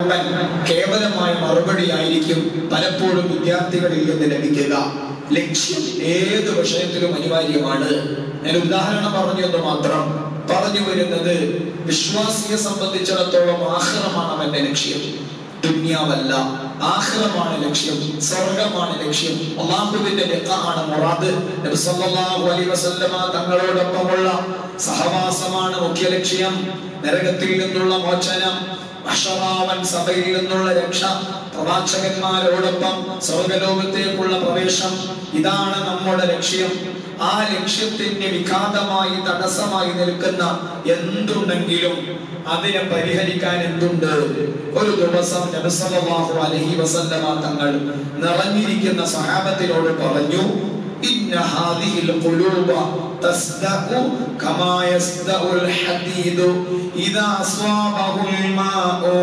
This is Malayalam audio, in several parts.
കേവലമായ മറുപടി ആയിരിക്കും പലപ്പോഴും വിദ്യാർത്ഥികളിൽ നിന്ന് ലഭിക്കുക ലക്ഷ്യം ഏത് വിഷയത്തിലും അനിവാര്യമാണ് ഞാൻ ഉദാഹരണം പറഞ്ഞെന്ന് മാത്രം പറഞ്ഞു വരുന്നത് വിശ്വാസിയെ സംബന്ധിച്ചിടത്തോളം ആഹ്റമാണ് അവന്റെ ലക്ഷ്യം ദുന്യാവല്ല ആഹ്റമാണ് ലക്ഷ്യം സ്വർഗമാണ് ലക്ഷ്യം അള്ളാഹുവിന്റെ ലക്കാണ് മുറാദ് നബി സല്ലല്ലാഹു അലൈഹി വസല്ലമ തങ്ങളോടൊപ്പമുള്ള സഹവാസമാണ് മുഖ്യ ലക്ഷ്യം നരകത്തിൽ നിന്നുള്ള മോചനം അഷറാവൻ സഭയിൽ നിന്നുള്ള രക്ഷ പ്രവാചകന്മാരോടൊപ്പം സ്വർഗലോകത്തേക്കുള്ള പ്രവേശം ഇതാണ് നമ്മുടെ ലക്ഷ്യം ആ ലക്ഷ്യത്തിന് വിഘാതമായി തടസ്സമായി നിൽക്കുന്ന എന്തുണ്ടെങ്കിലും അതിനെ പരിഹരിക്കാൻ എന്തുണ്ട് ഒരു ദിവസം നബി സല്ലല്ലാഹു അലൈഹി വസല്ലമ തങ്ങൾ നിറഞ്ഞിരിക്കുന്ന സഹാബത്തിനോട് പറഞ്ഞു ഇന്ന ഹാദിഹിൽ ഖുലൂബ തസ്ദഖു കമാ യസ്ദഉൽ ഹദീദു ഇദാ അസ്വാബഹുൽ മാഉ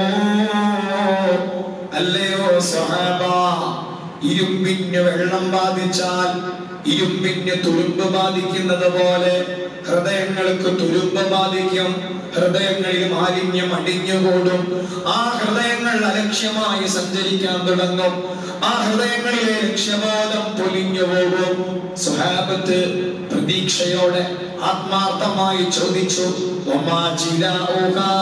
അല്ലയോ സഹാബ ഇരുമ്പിന് വെള്ളം ബാധിച്ചാൽ ഇരുമ്പിന് തുരുമ്പ് ബാധിക്കുന്നത് പോലെ ഹൃദയങ്ങൾക്ക് തുരുമ്പ് ബാധിക്കും ഹൃദയങ്ങളിൽ മാലിന്യം അടിഞ്ഞുകൂടും ആ ഹൃദയങ്ങൾ അലക്ഷ്യമായി സഞ്ചരിക്കാൻ തുടങ്ങും ആ ഹൃദയങ്ങളിലെ ലക്ഷ്യബോധം പൊലിഞ്ഞു പോകും സുഹാബത്ത് പ്രതീക്ഷയോടെ ആത്മാർത്ഥമായി ചോദിച്ചു "വമാ ജിലാഉഹാ?"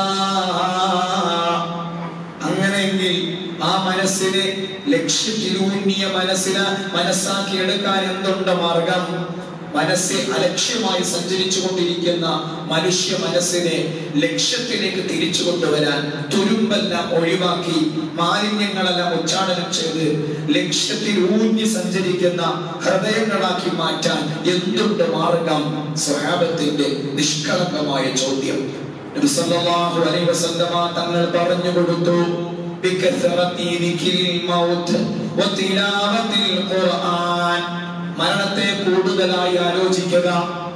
അങ്ങനെയെങ്കിൽ ആ മനസ്സിനെ ലക്ഷ്യത്തിലൂന്നിയ മനസ്സിനെ മനസ്സാക്കിയെടുക്കാൻ എന്തുണ്ട് മാർഗം മനസ്സെ അലക്ഷ്യമായി സഞ്ചരിച്ചു കൊണ്ടിരിക്കുന്ന മനുഷ്യ മനസ്സിനെ ലക്ഷ്യത്തിലേക്ക് തിരിച്ചു കൊണ്ടുവരാൻ തുരുമ്പെല്ലാം ഒഴിവാക്കി മാലിന്യങ്ങളെല്ലാം ഉച്ചാടനം ചെയ്ത് ലക്ഷ്യത്തിൽ ഊന്നി സഞ്ചരിക്കുന്ന ഹൃദയങ്ങളാക്കി മാറ്റാൻ എന്തുണ്ട് മാർഗം സ്വഹാബത്തിന്റെ നിഷ്കളങ്കമായ ചോദ്യം നബി സല്ലല്ലാഹു അലൈഹി വസല്ലമ തങ്ങൾ പറഞ്ഞു കൊടുത്തു ബികസറത്തി ദിക്രിൽ മൗത്ത് വതിലാവത്തിൽ ഖുർആൻ മരണത്തെ കൂടുതലായി ആലോചിക്കുക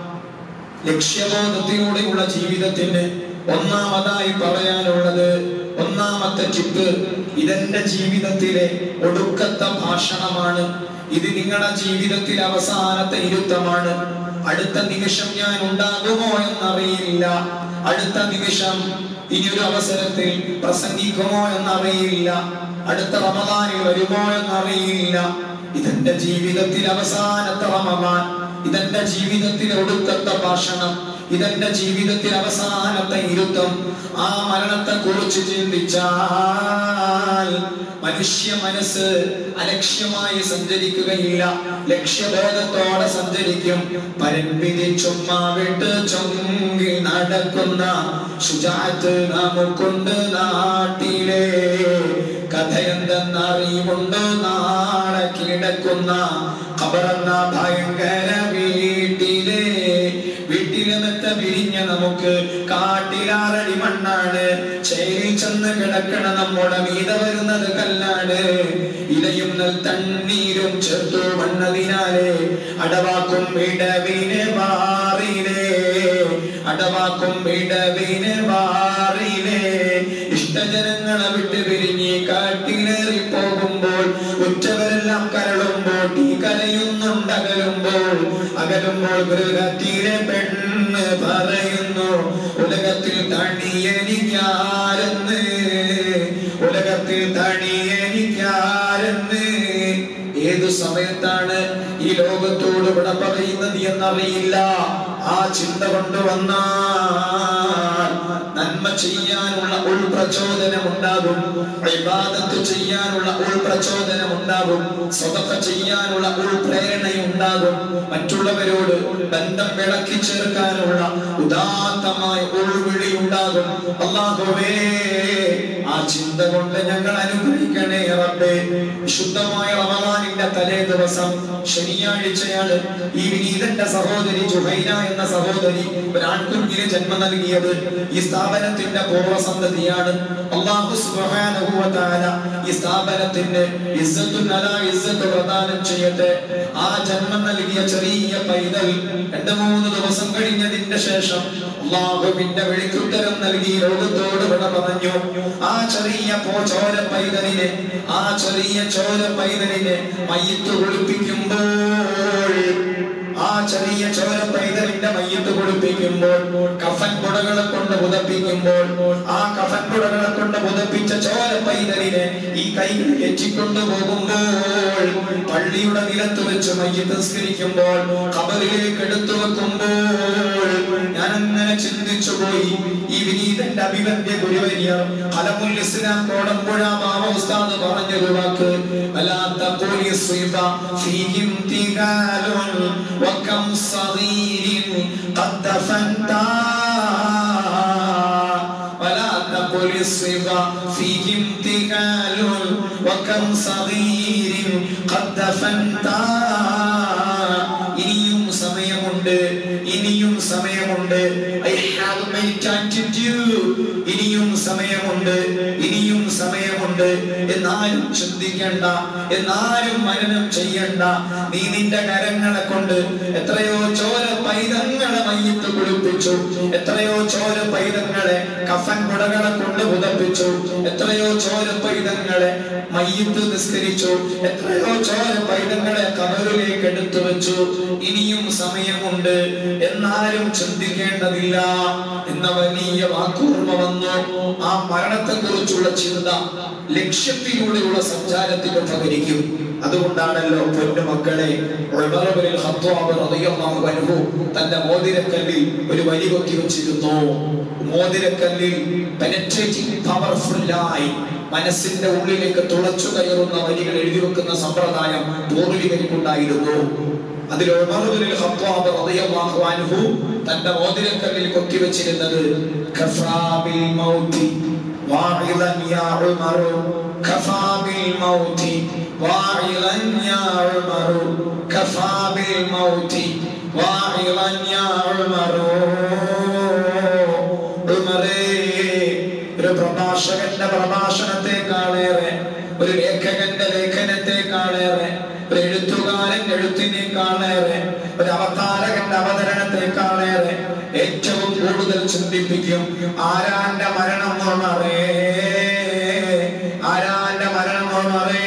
ലക്ഷ്യബോധത്തിലൂടെയുള്ള ജീവിതത്തിന് ഒന്നാമതായി പറയാനുള്ളത് ഒന്നാമത്തെ ടിപ്പ് ഇതെന്റെ ജീവിതത്തിലെ ഒടുക്കത്തെ ഭാഷണമാണ് ഇത് നിങ്ങളുടെ ജീവിതത്തിൽ അവസാനത്തെ ഇരുത്തമാണ് അടുത്ത നിമിഷം ഞാൻ ഉണ്ടാകുമോ എന്നറിയില്ല അടുത്ത നിമിഷം ഇനിയൊരു അവസരത്തിൽ പ്രസംഗിക്കുമോ എന്നറിയില്ല അടുത്ത റമദാനിൽ വരുമോ എന്നറിയില്ല ഇതെന്റെ ജീവിതത്തിൽ അവസാനത്തെ റമദാൻ ഇതെന്റെ ജീവിതത്തിലെ ഒടുക്കത്തെ ഭാഷണം ഇതെന്റെ ജീവിതത്തിൽ അവസാനത്തെ ഇരുത്തം ആ മരണത്തെ കുറിച്ച് ചിന്തിച്ചാൽ മനുഷ്യ മനസ്സ് അലക്ഷ്യമായി സഞ്ചരിക്കുകയില്ല ലക്ഷ്യബോധത്തോടെ സഞ്ചരിക്കും പരൻപിതി ചുമ്മാ വിട്ട് ചൊങ്കിൽ നടക്കുന്ന ശുചാത്ത് നമുക്കുണ്ട് നാട്ടിലെ കഥയെന്തെന്നറിവുണ്ട് നാളെ കിടക്കുന്ന ഖബറെന്ന ഭയങ്കര വീട്ടിലെ വീട്ടിലെ മെത്ത വിരിഞ്ഞ നമുക്ക് കാട്ടിലാറടി മണ്ണാണ് ചേരിൽ ചെന്ന് കിടക്കണ നമ്മുടെ മീത വരുന്നത് കല്ലാണ് ഇലയും നെൽ തണ്ണീരും ചേർത്തു മണ്ണതിനാലെ അടവാക്കും ഇടവിനെ മാറിലേ അടവാക്കും ഇടവിനെ മാറിലേ ഇഷ്ടജനങ്ങളെ വിട്ട് പിരിഞ്ഞ് കാട്ടിലേറി പോകുമ്പോൾ ഉറ്റവരെല്ലാം കരളുമ്പോൾ തീ കരയുന്നുണ്ടകലുമ്പോൾ അകലുമ്പോൾ ഗൃഹത്തിലെ പെണ്ണ് പറയുന്നു ഉലകത്തിൽ തണിയനിക്കാരെന്ന് ഉലകത്തിൽ തണിയനിക്കാരെന്ന് ഏതു സമയത്താണ് ഈ ലോകത്തോട് വിട പറയുന്നത് എന്നറിയില്ല ആ ചിന്ത കൊണ്ടുവന്നാൽ നന്മ ചെയ്യാനുള്ള ഉൾപ്രചോദനം ഉണ്ടാകും ഇബാദത്ത് ചെയ്യാനുള്ള ഉൾപ്രചോദനം ഉണ്ടാകും സ്വതക്ക ചെയ്യാനുള്ള ഉൾപ്രേരണയുണ്ടാകും മറ്റുള്ളവരോട് ബന്ധം വിളക്കി ചേർക്കാനുള്ള ഉദാത്തമായ ഉൾവിളി ഉണ്ടാകും അള്ളാഹുവേ ആ ചിന്ത കൊണ്ട് ഞങ്ങൾ അനുഗ്രഹിക്കണേ റബ്ബേ വിശുദ്ധമായ റമദാനിന്റെ തലേ ദിവസം ശനിയാഴ്ചയാണ് ഈ വിനീതന്റെ സഹോദരി ജുഹൈന എന്ന സഹോദരി ഒരു ആൺകുഞ്ഞിന് ജന്മം നൽകിയത് ഈ സ്ഥാപനത്തിന്റെ പൂർവ്വസന്തതിയാണ് അള്ളാഹു സുബ്ഹാനഹു വ തആല ഈ സ്ഥാപനത്തിന് ഇസ്സത്തുൻ അലാ ഇസ്സത്ത് പ്രദാനം ചെയ്യട്ടെ ആ ജന്മം നൽകിയ ചെറിയ പൈതൽ രണ്ട് മൂന്ന് ദിവസം കഴിഞ്ഞതിന്റെ ശേഷം അള്ളാഹുവിന്റെ വിളിക്കുത്തരം നൽകി ലോകത്തോട് വിട പറഞ്ഞു ആ ചെറിയ പോ ചോര പൈതലിനെ ആ ചെറിയ ചോര പൈതലിനെ മയ്യത്ത് ഒളിപ്പിക്കുമ്പോൾ ആ ചെറിയ ചോര പൈതലിന്റെ മയ്യത്ത് കുളിപ്പിക്കുമ്പോൾ കഫൻ കുടകളെ കൊണ്ട് പുതപ്പിക്കുമ്പോൾ ആ കഫൻ കുടകളെ കൊണ്ട് പുതപ്പിച്ച ചോര പൈതലിനെ ഈ കൈകൾ എറ്റിക്കൊണ്ടു പോകുമ്പോൾ പള്ളിയുടെ നിലത്ത് വെച്ച് മയ്യത്ത് നിസ്കരിക്കുമ്പോൾ ഖബറിലേക്ക് എടുത്തു വെക്കുമ്പോൾ ഞാൻ അങ്ങനെ ചിന്തിച്ചു പോയി ഈ വിനീതന്റെ അഭിവന്യ ഗുരുവര്യർ അലമുൽ ഇസ്ലാം കോടമ്പുഴ മാമ ഉസ്താദ് പറഞ്ഞൊരു വാക്ക് വലാത്ത പോലീസ് ഫീഹിം തികാലുൻ വകം സഗീരിൻ ഖദ് ദഫൻതാ ولا تقل الصبا فيه امتثال وكم صغير قد دفنتا ഇനിയും സമയമുണ്ട് ഇനിയും സമയമുണ്ട് I have many time to do. ഇനിയും സമയമുണ്ട് ഇനിയും സമയമുണ്ട് എന്നാലും ചിന്തിക്കണ്ട എന്നാലും മരണം ചെയ്യണ്ട നീ നിന്റെ കരങ്ങളെ കൊണ്ട് എത്രയോ ചോര പൈതങ്ങളെ മയ്യത്ത് കുളിപ്പിച്ചു എത്രയോ ചോര പൈതങ്ങളെ കഫൻ കുടകളെ കൊണ്ട് പുതപ്പിച്ചു എത്രയോ ചോര പൈതങ്ങളെ മയ്യത്ത് നിസ്കരിച്ചു എത്രയോ ചോര പൈതങ്ങളെ കബറിലേക്ക് എടുത്തു വെച്ചു ഇനിയും സമയമുണ്ട് എന്നാലും ചിന്തിക്കേണ്ടതില്ല എന്ന വലിയ വാക്കുർമ്മ വന്നു ആ മരണത്തെ കുറിച്ചുള്ള ചിന്ത ലക്ഷ്യത്തിലൂടെയുള്ള സഞ്ചാരത്തിന് ഉപകരിക്കും അതുകൊണ്ടാണല്ലോ പൊന്നു മക്കളെ ഉമർ ഇബ്നുൽ ഖത്താബ് റളിയല്ലാഹു അൻഹു തന്റെ മോതിരക്കല്ലിൽ ഒരു വരി കൊത്തി വെച്ചിരുന്നു മോതിരക്കല്ലിൽ പെനട്രേറ്റിംഗ് പവർഫുള്ളായി മനസ്സിന്റെ ഉള്ളിലേക്ക് തുളച്ചു കയറുന്ന വരികൾ എഴുതി വെക്കുന്ന സമ്പ്രദായം പൂർവികർക്കുണ്ടായിരുന്നു അതിൽ ഉമർ ഇബ്നുൽ ഖത്താബ് റളിയല്ലാഹു അൻഹു തന്റെ മോതിരക്കല്ലിൽ കൊത്തി വെച്ചിരുന്നത് ഖഫാ ബിൽ മൗതി വാഇദൻ യാ ഉമർ ഖഫാ ബിൽ മൗതി വാഇദൻ യാ ഉമർ ഖഫാ ബിൽ മൗതി വാഇദൻ യാ ഉമർ ഉമറേ ഒരു പ്രഭാഷകന്റെ പ്രഭാഷണത്തെക്കാളേറെ ഒരു ലേഖകന്റെ ലേഖനത്തെക്കാളേറെ ഒരു എഴുത്തുകാരൻ എഴുത്തിനേക്കാളേറെ ഒരു അവതാരകന്റെ അവതരണത്തെക്കാളേറെ ഏറ്റവും കൂടുതൽ ചിന്തിപ്പിക്കും ആരാന്റെ മരണം ഉണറേ ആരാന്റെ മരണം ഉണറേ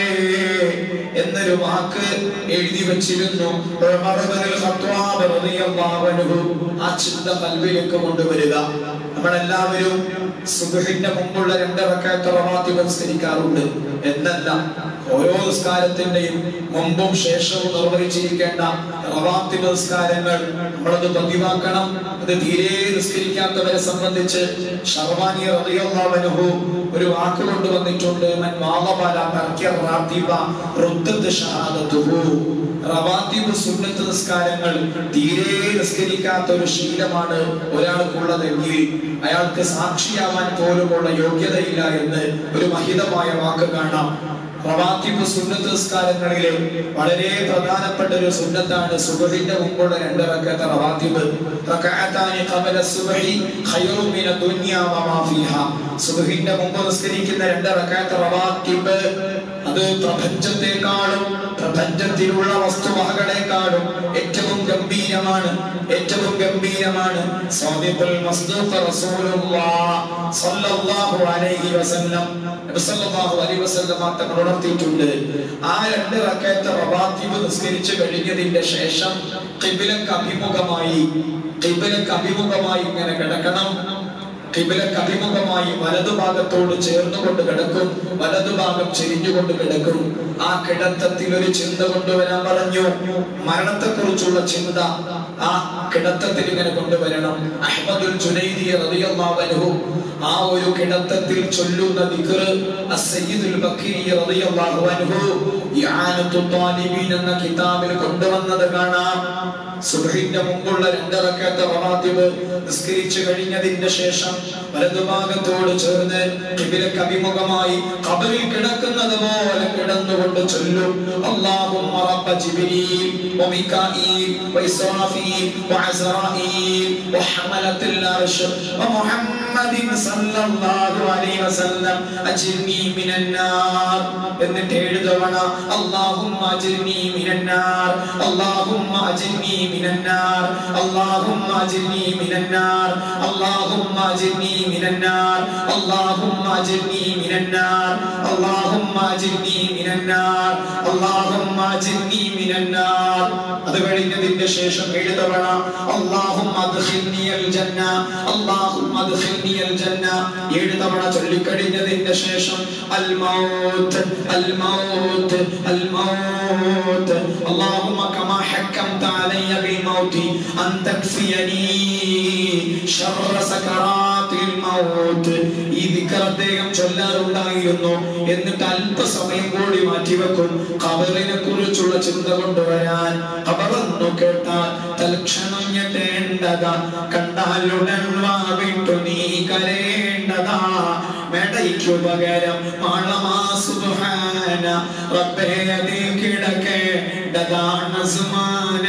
എന്നൊരു വാക്ക് എഴുതി വെച്ചിരുന്നു ഉമർ ഇബ്നുൽ ഖത്താബ് റളിയല്ലാഹു അൻഹു ആ ചിന്ത കൽവിലേക്ക് കൊണ്ടുവരിക നമ്മളെല്ലാവരും സുബഹിന്റെ മുമ്പുള്ള രണ്ട് റക്അത്ത് റവാത്തിബ് നിസ്കരിക്കാറുണ്ട് എന്നല്ല ഓരോ നിസ്കാരത്തിന്റെയും മുമ്പും ശേഷവും നിർവഹിച്ചിരിക്കേണ്ട റവാത്തിബ് നിസ്കാരങ്ങൾ നമ്മളത് പതിവാക്കണം അത് തീരെ നിസ്കരിക്കാത്തവരെ സംബന്ധിച്ച് ഷർവാനി റളിയല്ലാഹു അൻഹു ഒരു വാക്ക് കൊണ്ടുവന്നിട്ടുണ്ട് മൻ വാളബല തർക്കിയ റാത്തിബ റുദ്ദത്ത് ഷഹാദത്തുഹു റവാത്തിബ് സുന്നത്ത് നിസ്കാരങ്ങൾ തീരെ നിസ്കരിക്കാത്ത ഒരു ശീലമാണ് ഒരാൾക്കുള്ളതെങ്കിൽ അയാൾക്ക് സാക്ഷിയാവാൻ പോലുമുള്ള യോഗ്യതയില്ല എന്ന് ഒരു മഹിതമായ വാക്ക് കാണാം റവാത്തിബ് സുന്നത്ത് നിസ്കാരങ്ങളിലെ വളരെ പ്രധാനപ്പെട്ട ഒരു സുന്നത്താണ് സുബഹിന്റെ മുമ്പുള്ള രണ്ട് റക്അത്ത് റവാത്തിബ് റക്അത്താനി ഖബല സുബ്ഹി ഖൈറു മിന ദുനിയ വമാ ഫീഹാ സുബഹിന്റെ മുമ്പ് നിസ്കരിക്കുന്ന രണ്ട് റക്അത്ത് റവാത്തിബ് അത് പ്രപഞ്ചത്തെക്കാളും പ്രപഞ്ചത്തിലുള്ള വസ്തുവകകളെക്കാളും ഏറ്റവും ഗംഭീരമാണ് ഏറ്റവും ഗംഭീരമാണ് സാദിഖുൽ മസ്ദൂഖ് റസൂലുള്ളാഹ് സ്വല്ലല്ലാഹു അലൈഹി വസല്ലം നബി സല്ലല്ലാഹു അലൈഹി വസല്ലം തങ്ങൾ ഉണർത്തിയിട്ടുണ്ട് ആ രണ്ട് റക്അത്ത് റവാത്തിബ് നിസ്കരിച്ചു കഴിഞ്ഞതിന്റെ ശേഷം ഖിബ്ലക്ക് അഭിമുഖമായി ഖിബ്ലക്ക് അഭിമുഖമായി ഇങ്ങനെ കിടക്കണം കിബിലക്ക് അഭിമുഖമായി വലതുഭാഗത്തോട് ചേർന്നുകൊണ്ട് കിടക്കും വലതുഭാഗം ചെരിഞ്ഞുകൊണ്ട് കിടക്കും ആ കിടത്തത്തിൽ ഒരു ചിന്ത കൊണ്ടുവരാൻ പറഞ്ഞു മരണത്തെ കുറിച്ചുള്ള ചിന്ത ആ കിടത്തത്തിൽ ഇങ്ങനെ കൊണ്ടുവരണം അഹ്മദുൽ ജുനൈദി റളിയല്ലാഹു അൻഹു ആ ഒരു കിടത്തത്തിൽ ചൊല്ലുന്ന ദിക്ർ അസ്സയ്യിദുൽ ബക്കരി റളിയല്ലാഹു അൻഹു ഇആനത്തു ത്വാലിബീൻ എന്ന കിതാബിൽ കൊണ്ടുവന്നത് കാണാം സുബ്ഹിന്റെ മുമ്പുള്ള രണ്ടിറക്കത്തെ റവാത്തിബ് നിസ്കരിച്ചു കഴിഞ്ഞതിന്റെ ശേഷം വലതുഭാഗത്തോട് ചേർന്ന് കിബിലക്ക് അഭിമുഖമായി ഖബറിൽ കിടക്കുന്നത് പോലെ കിടന്നുകൊണ്ട് ചൊല്ലും അല്ലാഹുമ്മ റബ്ബ ജിബ്രീൽ വമികാഈൽ വഇസ്രാഫീൽ وعزرائيل وحملة العرش ومحمد صلى الله عليه وسلم أجرني من النار എന്നിട്ട് ഏഴ് തവണ اللهم أجرني من النار اللهم أجرني من النار اللهم أجرني من النار اللهم أجرني من النار اللهم أجرني من النار اللهم أجرني من النار اللهم أجرني من النار അത് കഴിഞ്ഞതിന്റെ ശേഷം ഏഴ് തവണ اللهم أدخلني الجنة اللهم أدخلني الجنة ഏഴ് തവണ ചൊല്ലിക്കഴിഞ്ഞതിന്റെ ശേഷം الموت الموت الموت اللهم كما حكمت علي بالموت أن تكفيني شر سكرات الموت ഈ ദിക്ർ അദ്ദേഹം ചൊല്ലാറുണ്ടായിരുന്നു എന്നിട്ട് അല്പസമയം കൂടി മാറ്റിവെക്കും ഖബറിനെ കുറിച്ചുള്ള ചിന്ത കൊണ്ടുവരാൻ ഖബറെന്നു കേട്ടാൽ തൽക്ഷണം ഞെട്ടേണ്ടതാ കണ്ടാലുടൻ വാവിട്ടു നീ കരയേണ്ടതാ മെടയ്ക്കു പകരം മാളമാ സുബ്ഹാന റബ്ബേ അതിൽ കിടക്കേണ്ടതാണ് സുമാന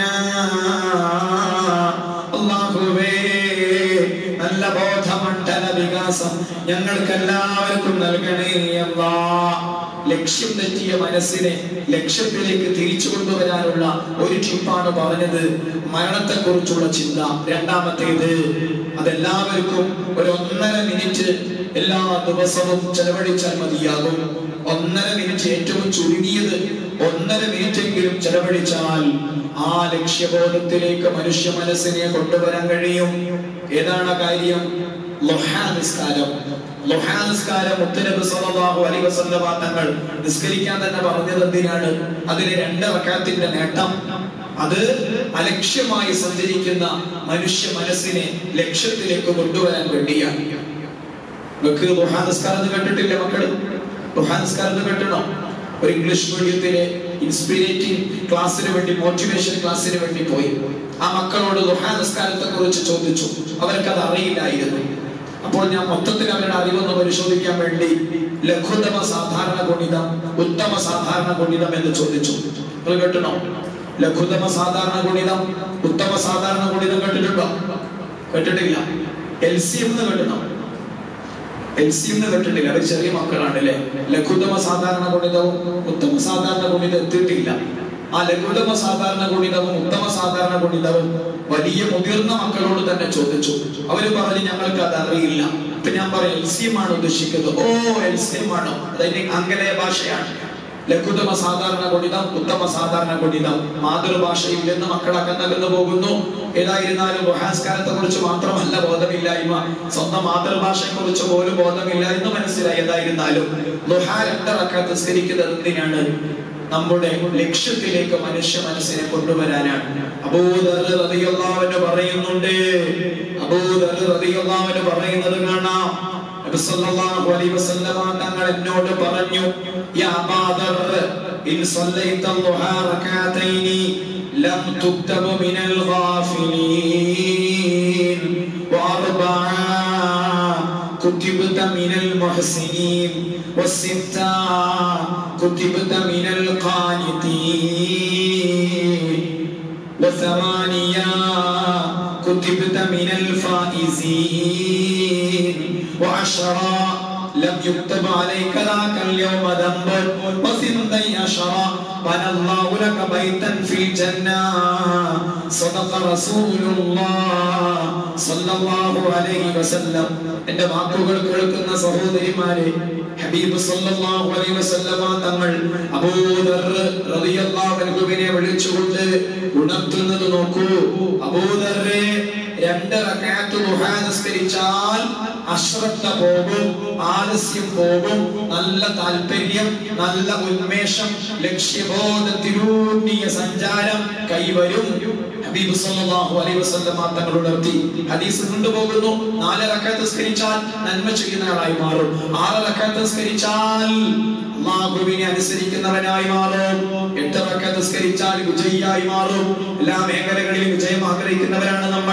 അല്ലാഹുവേ നല്ല ബോധമണ്ഡല വികാസം ഞങ്ങൾക്ക് എല്ലാവർക്കും നൽകണേ അല്ലാ ലക്ഷ്യം തെറ്റിയ മനസ്സിനെ ലക്ഷ്യത്തിലേക്ക് തിരിച്ചു കൊണ്ടുവരാനുള്ള ഒരു ടിപ്പാണ് പറഞ്ഞത് മരണത്തെ കുറിച്ചുള്ള ചിന്ത രണ്ടാമത്തേത് അതെല്ലാവർക്കും ഒരു ഒന്നര മിനിറ്റ് എല്ലാ ദിവസവും ചെലവഴിച്ചാൽ മതിയാകും ഒന്നര മിനിറ്റ് ഏറ്റവും ചുരുങ്ങിയത് ഒന്നര മിനിറ്റെങ്കിലും ചെലവഴിച്ചാൽ ആ ലക്ഷ്യബോധത്തിലേക്ക് മനുഷ്യ മനസ്സിനെ കൊണ്ടുവരാൻ കഴിയും ഏതാണ് ആ കാര്യം ലുഹാ നിസ്കാരം ലുഹാ നിസ്കാരം മുത്തനബി സല്ലല്ലാഹു അലൈഹി വസല്ലമ തങ്ങൾ നിസ്കരിക്കാൻ തന്നെ പറഞ്ഞത് എന്തിനാണ് അതിലെ രണ്ട് റക്അത്തിന്റെ നേട്ടം അത് അലക്ഷ്യമായി സഞ്ചരിക്കുന്ന മനുഷ്യ മനസ്സിനെ ലക്ഷ്യത്തിലേക്ക് കൊണ്ടുവരാൻ വേണ്ടിയാണ് നിങ്ങൾക്ക് ലുഹാ നിസ്കാരം എന്ന് കേട്ടിട്ടില്ല മക്കള് ലുഹാ നിസ്കാരം എന്ന് കേട്ടണോ ഒരു ഇംഗ്ലീഷ് മീഡിയത്തിലെ ഇൻസ്പിരേറ്റിംഗ് ക്ലാസ്സിന് വേണ്ടി മോട്ടിവേഷൻ ക്ലാസ്സിന് വേണ്ടി പോയി ആ മക്കളോട് ലുഹാ നിസ്കാരത്തെ കുറിച്ച് ചോദിച്ചു അവർക്ക് അത് അറിയില്ലായിരുന്നു അപ്പോൾ ഞാൻ മൊത്തത്തിൽ അവരുടെ അറിവൊന്ന് പരിശോധിക്കാൻ വേണ്ടി ലഘുതമ സാധാരണ ഗുണിതം ഉത്തമ സാധാരണ ഗുണിതം എന്ന് ചോദിച്ചു നിങ്ങൾ കേട്ടണോ ലഘുതമ സാധാരണ ഗുണിതം ഉത്തമ സാധാരണ ഗുണിതം കേട്ടിട്ടുണ്ടോ കേട്ടിട്ടില്ല എൽ സി എന്ന് കേട്ടണോ എൽ സി എന്ന് കേട്ടിട്ടില്ല അവർ ചെറിയ മക്കളാണ് അല്ലെ ലഘുതമ സാധാരണ ഗുണിതവും ഉത്തമ സാധാരണ ഗുണിതം എത്തിയിട്ടില്ല ആ ലഘുതമ സാധാരണ ഗുണിതവും ഉത്തമ സാധാരണ ഗുണിതവും വലിയ മുതിർന്ന മക്കളോട് തന്നെ ചോദിച്ചു അവര് പറഞ്ഞു ഞങ്ങൾക്ക് അത് അറിയില്ല ഇപ്പൊ ഞാൻ പറയാം എൽ സി എം ആണ് ഉദ്ദേശിക്കുന്നത് ഓ എൽ സി എം ആണോ അതിന്റെ ആംഗലേയ ഭാഷയാണ് ലഘുതമ സാധാരണ ഗുണിതം ഉത്തമ സാധാരണ ഗുണിതം മാതൃഭാഷയിൽ നിന്ന് മക്കളൊക്കെ നകന്നു പോകുന്നു ഏതായിരുന്നാലും ബഹാസ്കാരത്തെ കുറിച്ച് മാത്രമല്ല ബോധമില്ലായ്മ സ്വന്തം മാതൃഭാഷയെ കുറിച്ച് പോലും ബോധമില്ല എന്ന് മനസ്സിലായി ഏതായിരുന്നാലും ദുഹാ രണ്ടറക്കാത്ത സ്കരിക്കുന്നത് എന്തിനാണ് നമ്മുടെ ലക്ഷ്യത്തിലേക്ക് മനുഷ്യ മനസ്സിനെ കൊണ്ടുവരാനാണ് അബൂദർ റളിയല്ലാഹു പറയുന്നുണ്ട് അബൂദർ റളിയല്ലാഹു പറയുന്നത് കാണാം നബി സല്ലല്ലാഹു അലൈഹി വസല്ലമ തങ്ങൾ എന്നോട് പറഞ്ഞു യാ അബാദർ ഇൻ സല്ലൈത ദുഹാ റകഅതൈനി ലം തുക്തബ മിനൽ ഗാഫിലീൻ വഅർബഅ كتبت من المحسنين والستة كتبت من القانتين وثمانية كتبت من الفائزين وعشرة لم يكتب عليك ذاك اليوم ذنب وثنتي عشرة بنى الله لك بيتا في الجنة صدق رسول الله صلى الله عليه وسلم എന്റെ വാക്കുകൾ കേൾക്കുന്ന സഹോദരിമാരെ ഹബീബ് സല്ലല്ലാഹു അലൈഹി വസല്ലമ തങ്ങൾ അബൂദർ റളിയല്ലാഹു അൻഹുവിനെ വിളിച്ചുകൊണ്ട് ഉണർത്തുന്നത് നോക്കൂ അബൂദറെ രണ്ട് റക്അത്ത് ദുഹാ നിസ്കരിച്ചാൽ അശ്രദ്ധ പോകും ആലസ്യം പോകും നല്ല താല്പര്യം നല്ല ഉന്മേഷം ലക്ഷ്യബോധത്തിലൂന്നിയ സഞ്ചാരം കൈവരും ഹബീബ് സല്ലല്ലാഹു അലൈഹി വസല്ലമ തങ്ങൾ ഉണർത്തി ഹദീസ് കൊണ്ടുപോകുന്നു നാല് റക്അത്ത് നിസ്കരിച്ചാൽ നന്മ ചെയ്യുന്ന ആളായി മാറും ആറ് റക്അത്ത് നിസ്കരിച്ചാൽ അള്ളാഹുവിനെ അനുസരിക്കുന്നവനായി മാറും എട്ട് റക്അത്ത് നിസ്കരിച്ചാൽ വിജയിയായി മാറും എല്ലാ മേഖലകളിലും വിജയം ആഗ്രഹിക്കുന്നവരാണ് നമ്മൾ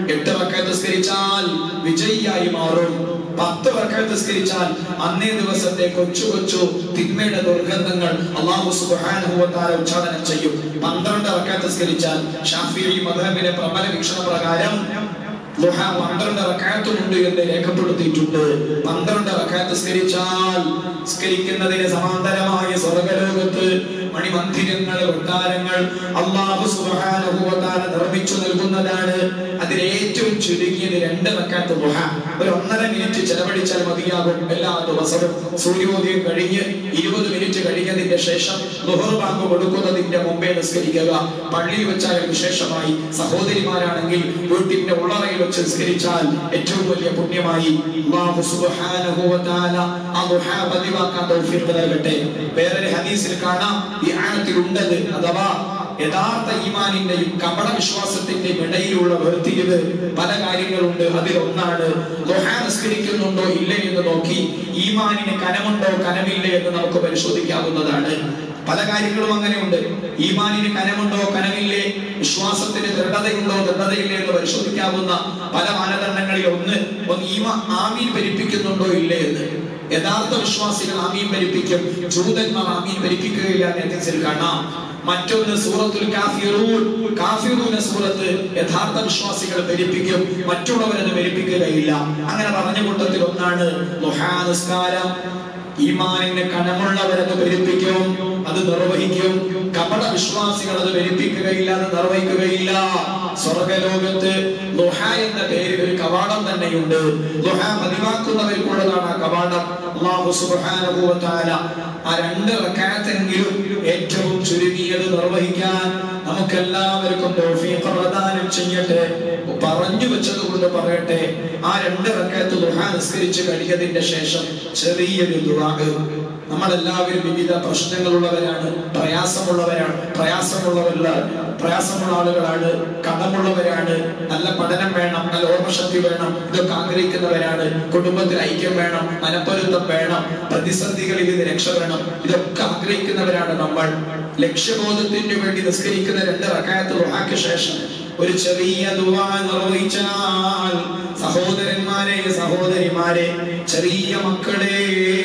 എട്ട് റക്കാത്ത് നിസ്കരിച്ചാൽ വിജയിയായി മാറും പത്ത് റക്കാത്ത് നിസ്കരിച്ചാൽ അന്നേ ദിവസത്തെ കൊച്ചു കൊച്ചു തിന്മയുടെ ദുർഗന്ധങ്ങൾ അള്ളാഹു സുബ്ഹാനഹു വ തആല ഉച്ചാടനം ചെയ്യും പന്ത്രണ്ട് റക്കാത്ത് നിസ്കരിച്ചാൽ ഷാഫിഈ മദ്ഹബിലെ പ്രബല വീക്ഷണ പ്രകാരം ലുഹ പന്ത്രണ്ട് റക്കാത്തുമുണ്ട് എന്ന് രേഖപ്പെടുത്തിയിട്ടുണ്ട് പന്ത്രണ്ട് റക്കാത്ത് സ്കരിച്ചാൽ സ്കരിക്കുന്നതിന് സമാന്തരമായ സ്വർഗലോകത്ത് മണിമന്ദിരങ്ങൾ കൊട്ടാരങ്ങൾ അള്ളാഹു സുബ്ഹാനഹു വ തആല നിർമ്മിച്ചു നൽകുന്നതാണ് അതിൽ ഏറ്റവും ചുരുങ്ങിയത് രണ്ട് റക്കാത്ത് ലുഹ ഒരു ഒന്നര മിനിറ്റ് ചെലവഴിച്ചാൽ മതിയാകും എല്ലാ ദിവസവും സൂര്യോദയം കഴിഞ്ഞ് ഇരുപത് മിനിറ്റ് കഴിഞ്ഞതിന്റെ ശേഷം ലുഹർ ബാങ്ക് കൊടുക്കുന്നതിന്റെ മുമ്പേ നിസ്കരിക്കുക പള്ളിയിൽ വെച്ചാൽ വിശേഷമായി സഹോദരിമാരാണെങ്കിൽ വീട്ടിന്റെ ഉള്ളറയിൽ വെച്ച് നിസ്കരിച്ചാൽ ഏറ്റവും വലിയ പുണ്യമായി അല്ലാഹു സുബ്ഹാനഹു വ തആല ആ ദുഹ പതിവാക്കാൻ തൗഫീഖ് നൽകട്ടെ വേറൊരു ഹദീസിൽ കാണാം ഈ ആയത്തിൽ ഉണ്ടത് അഥവാ യഥാർത്ഥ ഈമാനിന്റെയും കപട വിശ്വാസത്തിന്റെയും ഇടയിലുള്ള വേർതിരിവ് പല കാര്യങ്ങളുണ്ട് അതിൽ ഒന്നാണ് ദുഹ നിസ്കരിക്കുന്നുണ്ടോ ഇല്ലേ എന്ന് നോക്കി ഈമാനിന് കനമുണ്ടോ കനമില്ലേ എന്ന് നമുക്ക് പരിശോധിക്കാവുന്നതാണ് പല കാര്യങ്ങളും അങ്ങനെയുണ്ട് ഈമാനിന് കനമുണ്ടോ കനമില്ലേ വിശ്വാസത്തിന് ദൃഢതയുണ്ടോ ദൃഢതയില്ലേ എന്ന് പരിശോധിക്കാവുന്ന പല മാനദണ്ഡങ്ങളിൽ ഒന്ന് ഒന്ന് ഈമ ആമീൻ ഭരിപ്പിക്കുന്നുണ്ടോ ഇല്ലേ എന്ന് യഥാർത്ഥ വിശ്വാസികൾ ആമീൻ ഭരിപ്പിക്കും ജൂതന്മാർ ആമീൻ ഭരിപ്പിക്കുകയില്ല എന്ന് ഹദീസിൽ കാണാം മറ്റൊന്ന് സൂറത്തുൽ കാഫിറൂൻ കാഫിറൂന സൂറത്ത് യഥാർത്ഥ വിശ്വാസികൾ ഭരിപ്പിക്കും മറ്റുള്ളവരത് ഭരിപ്പിക്കുകയില്ല അങ്ങനെ പറഞ്ഞ കൂട്ടത്തിൽ ഒന്നാണ് ദുഹാ നിസ്കാരം ഈമാനിന് കനമുള്ളവരത് ഭരിപ്പിക്കും അത് നിർവഹിക്കും കപട വിശ്വാസികൾ അത് ഭരിപ്പിക്കുകയില്ല അത് നിർവഹിക്കുകയില്ല സ്വർഗലോകത്ത് ദുഹ എന്ന പേരിൽ ഒരു കവാടം തന്നെയുണ്ട് ദുഹ പതിവാക്കുന്നവർക്കുള്ളതാണ് ആ കവാടം അല്ലാഹു സുബ്ഹാനഹു വ തആല ആ രണ്ട് റക്അത്തെങ്കിലും ഏറ്റവും ചുരുങ്ങിയത് നിർവഹിക്കാൻ നമുക്കെല്ലാവർക്കും തൗഫീഖ് പ്രദാനം ചെയ്യട്ടെ പറഞ്ഞു വെച്ചത് കൊണ്ട് പറയട്ടെ ആ രണ്ട് റക്അത്ത് ദുഹ നിസ്കരിച്ച് കഴിഞ്ഞതിന്റെ ശേഷം ചെറിയൊരു ദുആ നമ്മളെല്ലാവരും വിവിധ പ്രശ്നങ്ങളുള്ളവരാണ് പ്രയാസമുള്ളവരാണ് പ്രയാസമുള്ളവരുള്ള പ്രയാസമുള്ള ആളുകളാണ് കടമുള്ളവരാണ് നല്ല പഠനം വേണം നല്ല ഓർമ്മശക്തി വേണം ഇതൊക്കെ ആഗ്രഹിക്കുന്നവരാണ് കുടുംബത്തിൽ ഐക്യം വേണം മനപ്പൊരുത്തം വേണം പ്രതിസന്ധികളിൽ നിന്ന് രക്ഷ വേണം ഇതൊക്കെ ആഗ്രഹിക്കുന്നവരാണ് നമ്മൾ ലക്ഷ്യബോധത്തിന് വേണ്ടി നിസ്കരിക്കുന്ന രണ്ട് റക്കായത്ത് ദുആക്ക് ശേഷം ഒരു ചെറിയ ദുആ നിർവഹിച്ചാൽ സഹോദരന്മാരെ സഹോദരിമാരെ ചെറിയ മക്കളെ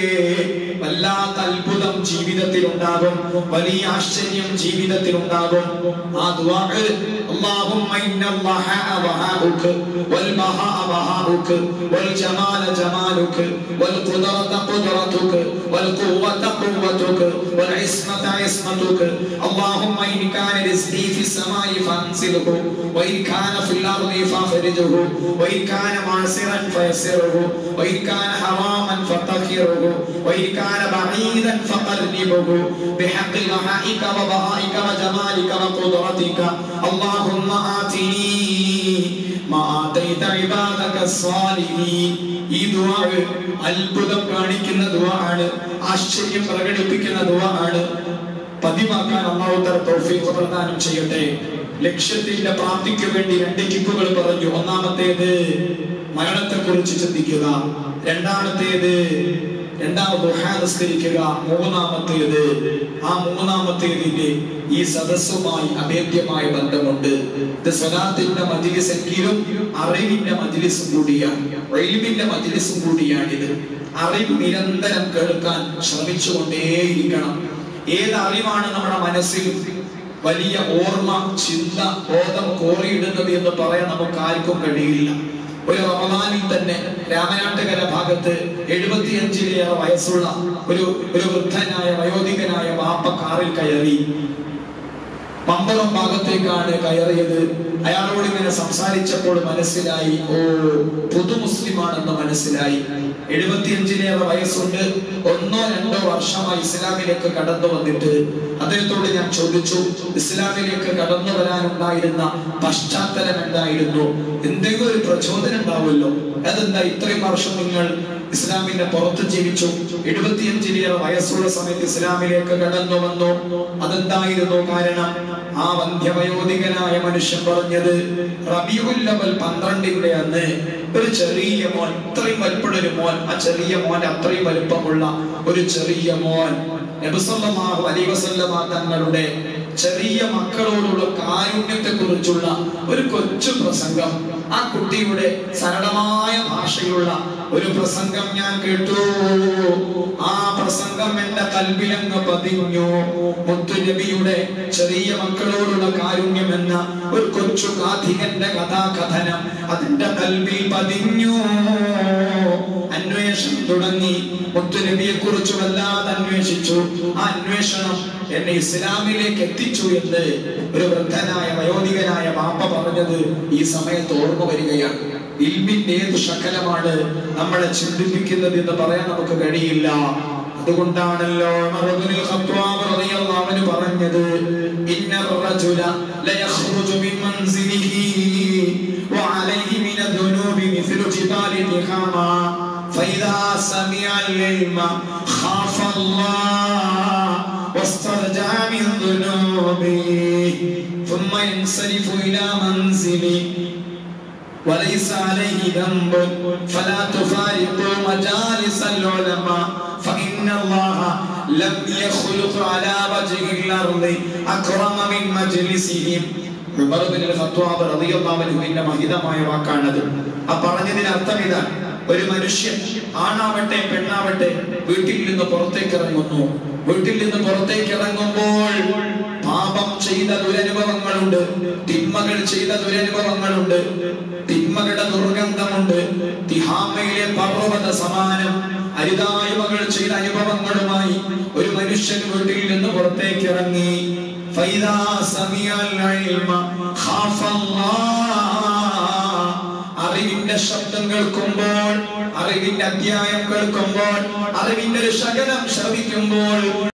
വല്ലാത്ത അത്ഭുതം ജീവിതത്തിൽ ഉണ്ടാകും വലിയ ആശ്ചര്യം ജീവിതത്തിൽ ഉണ്ടാകും ആ ദുആ اللهم إن الضحاء ضحاؤك والبهاء بهاؤك والجمال جمالك والقدرة قدرتك والقوة قوتك والعصمة عصمتك اللهم إن كان رزقي في السماء فأنزله وإن كان في الأرض فأخرجه وإن كان معسرا فيسره وإن كان حراما فطهره وإن كان بعيدا فقربه بحق ضحائك وبهائك وجمالك وقدرتك اللهم آتني ما آتيت عبادك الصالحين ഈ ദുആ അത്ഭുതം കാണിക്കുന്ന ദുആ ആണ് ആശ്ചര്യം പ്രകടിപ്പിക്കുന്ന ദുആ ആണ് പതിവാക്കാൻ അള്ളാഹു തആല തൗഫീഖ് പ്രദാനം ചെയ്യട്ടെ ലക്ഷ്യത്തിന്റെ പ്രാപ്തിക്ക് വേണ്ടി രണ്ട് ടിപ്പുകൾ പറഞ്ഞു ഒന്നാമത്തേത് മരണത്തെ കുറിച്ച് ചിന്തിക്കുക രണ്ടാമത്തേത് രണ്ടാമത് ദുഹാ നിസ്കരിക്കുക മൂന്നാമത്തേത് ആ മൂന്നാമത്തേതിന്റെ ഈ സദസ്സുമായി അഭേദ്യമായ ബന്ധമുണ്ട് ഇത് സ്വലാത്തിന്റെ മജിലിസെങ്കിലും അറിവിന്റെ മജിലിസും കൂടിയാണ് റെയിൽവിന്റെ മജിലിസും കൂടിയാണിത് അറിവ് നിരന്തരം കേൾക്കാൻ ശ്രമിച്ചുകൊണ്ടേയിരിക്കണം ഏത് അറിവാണ് നമ്മുടെ മനസ്സിൽ വലിയ ഓർമ്മ ചിന്ത ബോധം കോറിയിടുന്നത് എന്ന് പറയാൻ നമുക്ക് ആർക്കും കഴിയില്ല ഒരു റമദാനിൽ തന്നെ രാമനാട്ടുകര ഭാഗത്ത് എഴുപത്തിയഞ്ചിലേറെ വയസ്സുള്ള ഒരു ഒരു വൃദ്ധനായ വയോധികനായ വാപ്പ കാറിൽ കയറി പമ്പളം ഭാഗത്തേക്കാണ് കയറിയത് അയാളോട് ഇങ്ങനെ സംസാരിച്ചപ്പോൾ മനസ്സിലായി ഓ പുതു മുസ്ലിമാണെന്ന് മനസ്സിലായി എഴുപത്തിയഞ്ചിലേറെ വയസ്സുണ്ട് ഒന്നോ രണ്ടോ വർഷമായി ഇസ്ലാമിലേക്ക് കടന്നു വന്നിട്ട് അദ്ദേഹത്തോട് ഞാൻ ചോദിച്ചു ഇസ്ലാമിലേക്ക് കടന്നു വരാനുണ്ടായിരുന്ന പശ്ചാത്തലം എന്തായിരുന്നു എന്തെങ്കിലും ഒരു പ്രചോദനം ഉണ്ടാവുമല്ലോ അതെന്താ ഇത്രയും വർഷം നിങ്ങൾ ഇസ്ലാമിന്റെ പുറത്ത് ജീവിച്ചു എഴുപത്തിയഞ്ചിലേറെ വയസ്സുള്ള സമയത്ത് ഇസ്ലാമിലേക്ക് കടന്നു വന്നു അതെന്തായിരുന്നു കാരണം ആ വന്ധ്യവയോധികനായ മനുഷ്യൻ പറഞ്ഞത് റബിയുല്ലവൽ പന്ത്രണ്ടിന്റെ അന്ന് ഒരു ചെറിയ മോൻ ഇത്രയും വലുപ്പമുള്ള ഒരു മോൻ ആ ചെറിയ മോൻ അത്രയും വലുപ്പമുള്ള ഒരു ചെറിയ മോൻ നബിസല്ലല്ലാഹു അലൈഹി വസല്ലമ തങ്ങളുടെ ചെറിയ മക്കളോടുള്ള കാരുണ്യത്തെ കുറിച്ചുള്ള ഒരു കൊച്ചു പ്രസംഗം ആ കുട്ടിയുടെ സരളമായ ഭാഷയുള്ള ഒരു പ്രസംഗം ഞാൻ കേട്ടു ആ പ്രസംഗം എന്റെ കൽവിലങ്ങ് പതിഞ്ഞു മുത്തുനബിയുടെ ചെറിയ മക്കളോടുള്ള കാരുണ്യം എന്ന ഒരു കൊച്ചു കാഥികന്റെ കഥാകഥനം അതിന്റെ കൽവിൽ പതിഞ്ഞു അന്വേഷണം തുടങ്ങി മുത്തുനബിയെ കുറിച്ച് വല്ലാതെ അന്വേഷിച്ചു ആ അന്വേഷണം എന്നെ ഇസ്ലാമിലേക്ക് എത്തിച്ചു എന്ന് ഒരു വൃദ്ധനായ വയോധികനായ മാപ്പ പറഞ്ഞത് ഈ സമയത്ത് ഓർമ്മ വരികയാണ് ഇൽമിന്റെ ഏത് ശകലമാണ് നമ്മളെ ചിന്തിപ്പിക്കുന്നത് എന്ന് പറയാൻ നമുക്ക് കഴിയില്ല അതുകൊണ്ടാണല്ലോ ഉമറുബ്നുൽ ഖത്താബ് റളിയല്ലാഹു അൻഹു പറഞ്ഞത് ഇന്നർ റജുല ലയഖ്റുജു മിൻ മൻസിലിഹി വഅലൈഹി മിന ദുനൂബി മിസ്ലു ജിബാലി തിഹാമ فإذا سمع العلم خاف الله واسترجع من ذنوبه ثم ينصرف إلى منزله وليس عليه ذنب فلا تفارقوا مجالس العلماء فإن الله لم يخلق على وجه الأرض أكرم من مجلسهم ഉമർ ബിൻ ഖത്താബ് റളിയല്ലാഹു അൻഹുവിന്റെ മഹിതമായ വാക്കാണത് ആ പറഞ്ഞതിന് അർത്ഥം ഇതാണ് ഒരു മനുഷ്യൻ ആണാവട്ടെ പെണ്ണാവട്ടെ വീട്ടിൽ നിന്ന് പുറത്തേക്ക് ഇറങ്ങുന്നു വീട്ടിൽ നിന്ന് പുറത്തേക്ക് ഇറങ്ങുമ്പോൾ പാപം ചെയ്ത ദുരനുഭവങ്ങളുണ്ട് തിന്മകൾ ചെയ്ത ദുരനുഭവങ്ങളുണ്ട് തിന്മകളുടെ ദുർഗന്ധമുണ്ട് തിഹാമയിലെ പർവ്വത സമാനം അരുതായ്മകൾ ചെയ്ത അനുഭവങ്ങളുമായി ഒരു മനുഷ്യൻ വീട്ടിൽ നിന്ന് പുറത്തേക്ക് ഇറങ്ങി ഫൈദാ സമിയൽ ഇൽമ ഖാഫ അല്ലാഹ് അറിവിന്റെ ശബ്ദം കേൾക്കുമ്പോൾ അറിവിന്റെ അധ്യായം കേൾക്കുമ്പോൾ അറിവിന്റെ ഒരു ശകലം ശ്രവിക്കുമ്പോൾ